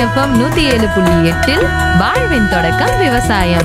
FM நூத்தி ஏழு புள்ளி எட்டில் வாழ்வின் தொடக்கம் விவசாயம்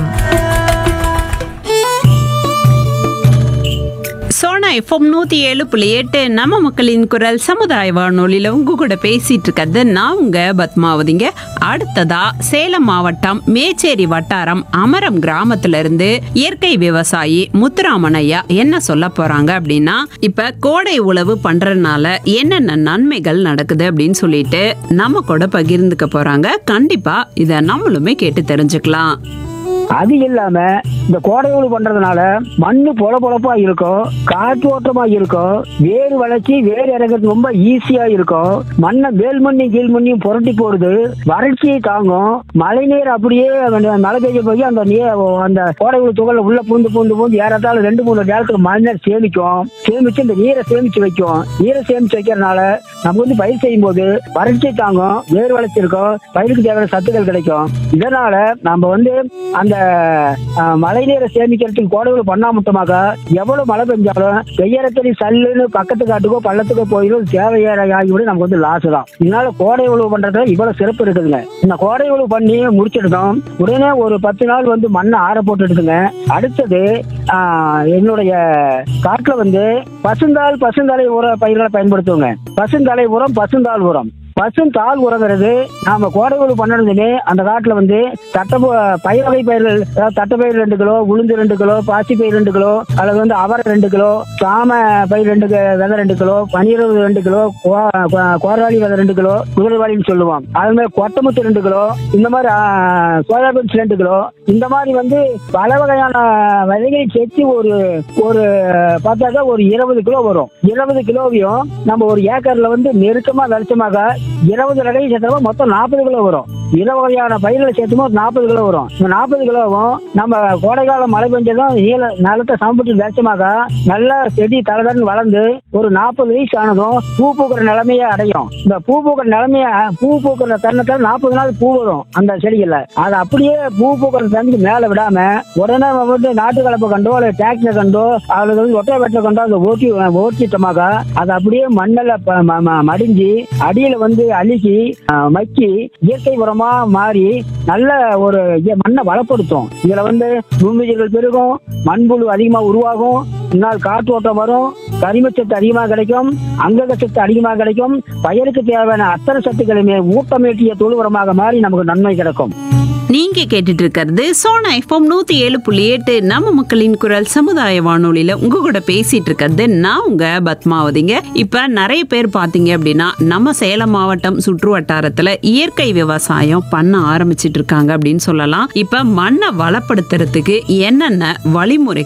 சோனா எஃப்எம் நூற்றி ஏழு புள்ளி எட்டு நம்ம மக்களின் குரல் சமுதாய வானொலியில் உங்க கூட பேசிட்டு இருக்கிறது நான் உங்க பத்மாவதிங்க அடுத்ததா சேலம் மாவட்டம் மேச்சேரி வட்டாரம் அமரம் கிராமத்துல இருந்து இயற்கை விவசாயி முத்துராமன் ஐயா என்ன சொல்ல போறாங்க அப்படின்னா இப்ப கோடை உழவு பண்றதுனால என்னென்ன நன்மைகள் நடக்குது அப்படின்னு சொல்லிட்டு நம்ம கூட பகிர்ந்துக்க போறாங்க கண்டிப்பா இதை நம்மளுமே கேட்டு தெரிஞ்சுக்கலாம் அது இல்லாம இந்த கோடை உழவு பண்றதுனால மண்ணு பொல பொலப்பா இருக்கும் காற்றோட்டமா இருக்கும் வேர் வளர்ச்சி வேர் இறங்குறது ரொம்ப ஈஸியா இருக்கும் மண்ணை மேல் மண்ணையும் கீழ் மண்ணையும் புரட்டி போடுது வறட்சியை தாங்கும் மழை நீர் அப்படியே அந்த மழை பெய்ய போய் அந்த நீர் அந்த கோடை உழவு துகள்ல உள்ள பூந்து பூந்து பூந்து ஏறத்தாழ ரெண்டு மூணு நேரத்துக்கு மழை நீர் சேமிக்கும் சேமிச்சு இந்த நீரை சேமிச்சு வைக்கும் நீரை சேமிச்சு வைக்கிறதுனால நம்ம வந்து பயிர் செய்யும் போது வறட்சி தாங்கும் வேர் வளர்ச்சி இருக்கும் பயிருக்கு தேவையான சத்துக்கள் கிடைக்கும் இதனால நம்ம வந்து அந்த அஹ், மழை நீரை சேமிக்கிறதுக்கு கோடைகள் பண்ணாமட்டமாக எவ்வளவு மழை பெஞ்சாலும் வெய்யறத்தடி சல்லுன்னு பக்கத்து காட்டுக்கோ பள்ளத்துக்கோ போயிடும் தேவையான ஆகிவிட நமக்கு வந்து லாஸ் தான் இதனால கோடை உழவு பண்றதுல இவ்வளவு சிறப்பு இருக்குதுங்க இந்த கோடை உழவு பண்ணி முடிச்சிருக்கோம் உடனே ஒரு பத்து நாள் வந்து மண்ணை ஆற போட்டுடுதுங்க அடுத்தது ஆஹ், என்னுடைய காட்டுல வந்து பசுந்தாள் பசுந்தலை உர பயிர்களை பயன்படுத்துவோங்க பசுந்தலை உரம் பசுந்தாள் உரம் பசும் தாள் உரங்கிறது நாம கோடை உழவு பண்ணணுமே அந்த காட்டுல வந்து தட்டை பயிர் வகை பயிர்கள் அதாவது தட்டைப்பயிர் ரெண்டு கிலோ உளுந்து ரெண்டு கிலோ பாசி பயிர் ரெண்டு கிலோ அல்லது வந்து அவரை ரெண்டு கிலோ சாம பயிர் ரெண்டு கி- விதை ரெண்டு கிலோ பனீரவு ரெண்டு கிலோ கோ- கோ- கோராளி விதை ரெண்டு கிலோ குதிரைவாளின்னு சொல்லுவோம் அது மாதிரி கொட்டமுத்து ரெண்டு கிலோ இந்த மாதிரி சோயாபீன்ஸ் ரெண்டு கிலோ இந்த மாதிரி வந்து பல வகையான விதைகளை சேர்த்து ஒரு ஒரு பார்த்தாக்கா ஒரு இருபது கிலோ வரும் இருபது கிலோவையும் நம்ம ஒரு ஏக்கர்ல வந்து நெருக்கமா வெளிச்சமாக இருபது ரகை சேர்த்தா மொத்தம் நாற்பது கிலோ வரும் இருபது வகையான பயிர்களை சேர்த்துமோ ஒரு நாற்பது கிலோ வரும் இந்த நாற்பது கிலோவும் நம்ம கோடைக்காலம் மழை பெஞ்சதும் ஈர நிலத்தை சமப்பட்டு வெளிச்சமாக நல்லா செடி தளதன்னு வளர்ந்து ஒரு நாற்பது வயசு ஆனதும் பூ பூக்கிற நிலைமையை அடையும் இந்த பூ பூக்கிற நிலைமைய பூ பூக்கிற தருணத்துல நாற்பது நாள் பூ வரும் அந்த செடிகள்ல அதை அப்படியே பூ பூக்கிற தண்ணிக்கு மேல விடாம உடனே வந்து நாட்டு கலப்பை கண்டோ அல்லது டிராக்டர் கண்டோ அல்லது வந்து ஒட்டை வெட்டை கண்டோ அதை ஓட்டி ஓட்டிட்டோமாக்க அதை அப்படியே மண்ணில் ப- ம- ம- மடிஞ்சு அடியில வந்து அழுகி அஹ், மக்கி இயற்கை உரமா மாறி நல்ல ஒரு இய- மண்ணை வளப்படுத்தும் இதுல வந்து நுண்ணுயிர்கள் பெருகும் மண்புழு அதிகமா உருவாகும் இன்னொரு காற்று ஓட்டம் வரும் கரிமச்சத்து அதிகமா கிடைக்கும் அங்கக சத்து அதிகமா கிடைக்கும் பயிருக்கு தேவையான அத்தனை சத்துக்களுமே ஊட்டமேற்றிய தொழு உரமாக மாறி நமக்கு நன்மை கிடைக்கும் நீங்க கேட்டுட்டு இருக்கிறது சோனா எஃப்எம் நூத்தி ஏழு புள்ளி எட்டு நம்ம மக்களின் குரல் சமுதாய வானொலியில உங்க கூட பேசிட்டு இருக்கிறது நான் உங்க பத்மாவதிங்க இப்ப நிறைய பேர் பாத்தீங்க அப்படின்னா நம்ம சேலம் மாவட்டம் சுற்று வட்டாரத்துல இயற்கை விவசாயம் பண்ண ஆரம்பிச்சிட்டு இருக்காங்க அப்படின்னு சொல்லலாம் இப்ப மண்ணை வளப்படுத்துறதுக்கு என்னென்ன வழிமுறைகள்